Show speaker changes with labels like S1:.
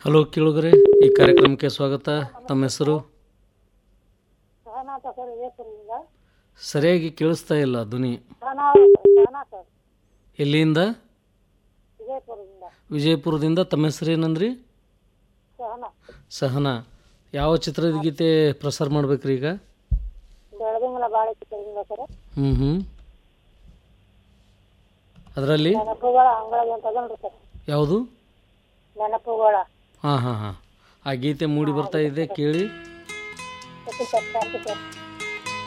S1: hello ಕೇಳುಗರೆ ಈ ಕಾರ್ಯಕ್ರಮಕ್ಕೆ ಸ್ವಾಗತ ತಮ್ಮ ಹೆಸರು
S2: ಸಹನಾ ಅಂತ ಸರ್ ವಿಜಯಪುರದಿಂದ
S1: ಸರಿಯಾಗಿ ಕೇಳಿಸ್ತಾ ಇಲ್ಲ ಧ್ವನಿ
S2: ಸಹನಾ ಸಹನಾ ಸರ್
S1: ಎಲ್ಲಿಂದ
S2: ವಿಜಯಪುರದಿಂದ
S1: ವಿಜಯಪುರದಿಂದ ತಮ್ಮ ಹೆಸರು ಏನಂದ್ರಿ
S2: ಸಹನಾ
S1: ಸಹನಾ ಯಾವ ಚಿತ್ರದ ಗೀತೆ ಪ್ರಸಾರ ಮಾಡ್ಬೇಕ್ರಿ ಈಗ
S2: ಬೆಳದಿಂಗಳ ಬಾಳೆ ಚಿತ್ರದಿಂದ ಸರ್
S1: ಹ್ಞೂ ಹ್ಞೂ ಅದರಲ್ಲಿ
S2: ನೆನಪುಗಳ ಅಂಗಳದ ಅಂತ ಅದನ್ರಿ ಸರ್
S1: ಯಾವುದು
S2: ನೆನಪುಗಳ
S1: ಹಾಂ ಹಾಂ ಹಾಂ ಆ ಗೀತೆ ಮೂಡಿ ಬರ್ತಾ ಇದೆ ಕೇಳಿ
S2: ಸರ್ ಥ್ಯಾಂಕ್ ಯು ಸರ್